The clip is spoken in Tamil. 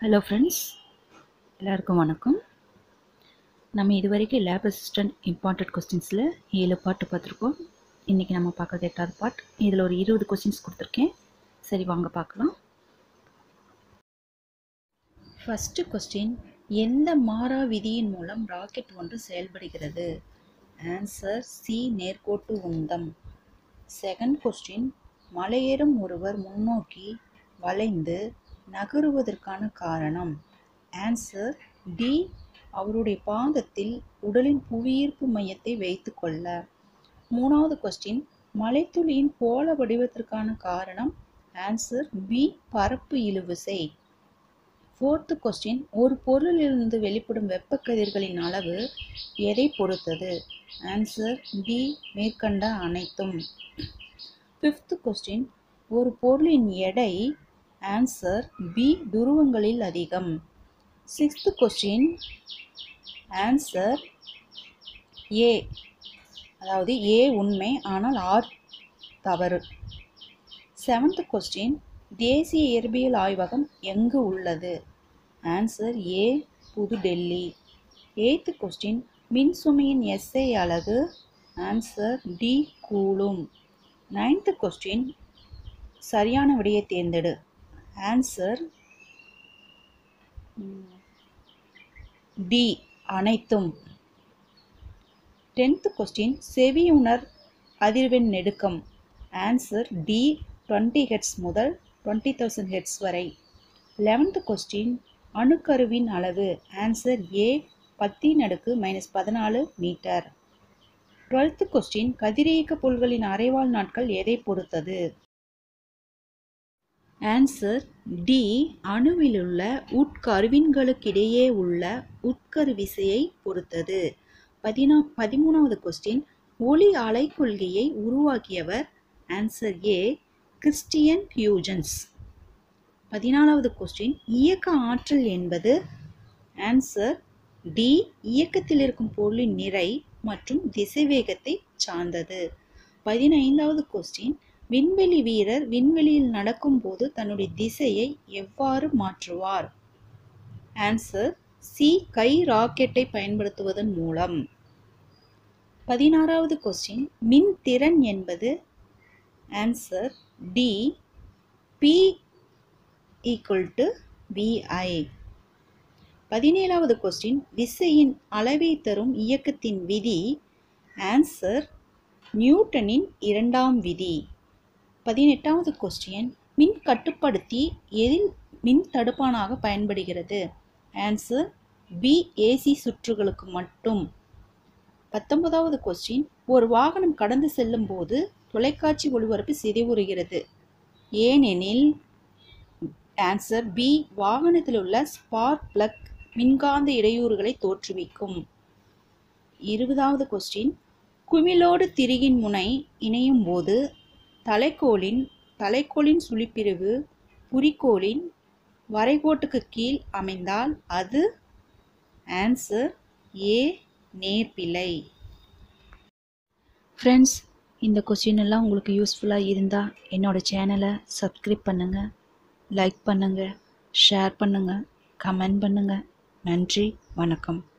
ஹலோ ஃப்ரெண்ட்ஸ் எல்லாருக்கும் வணக்கம் நம்ம இது வரைக்கும் லேப் அசிஸ்டன்ட் இம்பார்ட்டன்ட் கொஸ்டின்ஸில் ஏழு பாட்டு பார்த்துருக்கோம் இன்றைக்கி நம்ம பார்க்குறது எட்டாவது பார்ட் இதில் ஒரு இருபது கொஸ்டின்ஸ் கொடுத்துருக்கேன் சரி வாங்க பார்க்கலாம் ஃபஸ்ட்டு கொஸ்டின் எந்த மாறா விதியின் மூலம் ராக்கெட் ஒன்று செயல்படுகிறது ஆன்சர் சி நேர்கோட்டு உந்தம் செகண்ட் கொஸ்டின் மலையேறும் ஒருவர் முன்னோக்கி வளைந்து நகருவதற்கான காரணம் ஆன்சர் டி அவருடைய பாதத்தில் உடலின் புவியீர்ப்பு மையத்தை வைத்துக்கொள்ள மூணாவது கொஸ்டின் மலைத்துளியின் கோள வடிவத்திற்கான காரணம் ஆன்சர் பி பரப்பு இழுவிசை ஃபோர்த்து கொஸ்டின் ஒரு பொருளிலிருந்து வெளிப்படும் வெப்ப கதிர்களின் அளவு எதை பொறுத்தது ஆன்சர் டி மேற்கண்ட அனைத்தும் ஃபிஃப்த் கொஸ்டின் ஒரு பொருளின் எடை ஆன்சர் பி துருவங்களில் அதிகம் சிக்ஸ்த் கொஸ்டின் ஆன்சர் ஏ அதாவது ஏ உண்மை ஆனால் ஆர் தவறு செவன்த் கொஸ்டின் தேசிய இயற்பியல் ஆய்வகம் எங்கு உள்ளது ஆன்சர் ஏ புதுடெல்லி எய்த் கொஸ்டின் மின்சுமையின் எஸ்ஐ அலகு answer D coulomb ninth question சரியான விடையை தேர்ந்தெடு ஆன்சர் டி அனைத்தும் டென்த் கொஸ்டின் செவியுணர் அதிர்வெண் நெடுக்கம் ஆன்சர் டி டுவெண்ட்டி ஹெட்ஸ் முதல் டுவெண்ட்டி தௌசண்ட் ஹெட்ஸ் வரை லெவன்த் கொஸ்டின் அணுக்கருவின் அளவு ஆன்சர் ஏ பத்தின் அடுக்கு மைனஸ் பதினாலு மீட்டர் டுவெல்த் கொஸ்டின் கதிரியக்க பொருள்களின் அரைவாழ் நாட்கள் எதை பொறுத்தது ஆன்சர் டி அணுவிலுள்ள உட்கருவின்களுக்கிடையே உள்ள உட்கரு விசையை பொறுத்தது பதினா பதிமூணாவது கொஸ்டின் ஒளி அலைக்கொள்கையை உருவாக்கியவர் ஆன்சர் ஏ கிறிஸ்டியன் ஹியூஜன்ஸ் பதினாலாவது கொஸ்டின் இயக்க ஆற்றல் என்பது ஆன்சர் டி இயக்கத்தில் இருக்கும் பொருளின் நிறை மற்றும் திசைவேகத்தை சார்ந்தது பதினைந்தாவது கொஸ்டின் விண்வெளி வீரர் விண்வெளியில் நடக்கும்போது தன்னுடைய திசையை எவ்வாறு மாற்றுவார் ஆன்சர் சி கை ராக்கெட்டை பயன்படுத்துவதன் மூலம் பதினாறாவது கொஸ்டின் மின் திறன் என்பது answer D P equal to VI பதினேழாவது கொஸ்டின் விசையின் அளவை தரும் இயக்கத்தின் விதி ஆன்சர் நியூட்டனின் இரண்டாம் விதி பதினெட்டாவது கொஸ்டின் மின் கட்டுப்படுத்தி எதில் மின் தடுப்பானாக பயன்படுகிறது ஆன்சர் பி ஏசி சுற்றுகளுக்கு மட்டும் பத்தொன்பதாவது கொஸ்டின் ஒரு வாகனம் கடந்து செல்லும் போது தொலைக்காட்சி ஒளிபரப்பு சிதைவுறுகிறது ஏனெனில் ஆன்சர் பி வாகனத்தில் உள்ள ஸ்பார்க் பிளக் மின்காந்த இடையூறுகளை தோற்றுவிக்கும் இருபதாவது கொஸ்டின் குமிழோடு திரிகின் முனை இணையும் போது தலைக்கோளின் தலைக்கோளின் சுழிப்பிரிவு குறிக்கோளின் வரைகோட்டுக்கு கீழ் அமைந்தால் அது ஆன்சர் ஏ நேர்பிழை ஃப்ரெண்ட்ஸ் இந்த கொஸ்டின் எல்லாம் உங்களுக்கு யூஸ்ஃபுல்லாக இருந்தால் என்னோடய சேனலை சப்ஸ்கிரைப் பண்ணுங்கள் லைக் பண்ணுங்கள் ஷேர் பண்ணுங்கள் கமெண்ட் பண்ணுங்கள் நன்றி வணக்கம்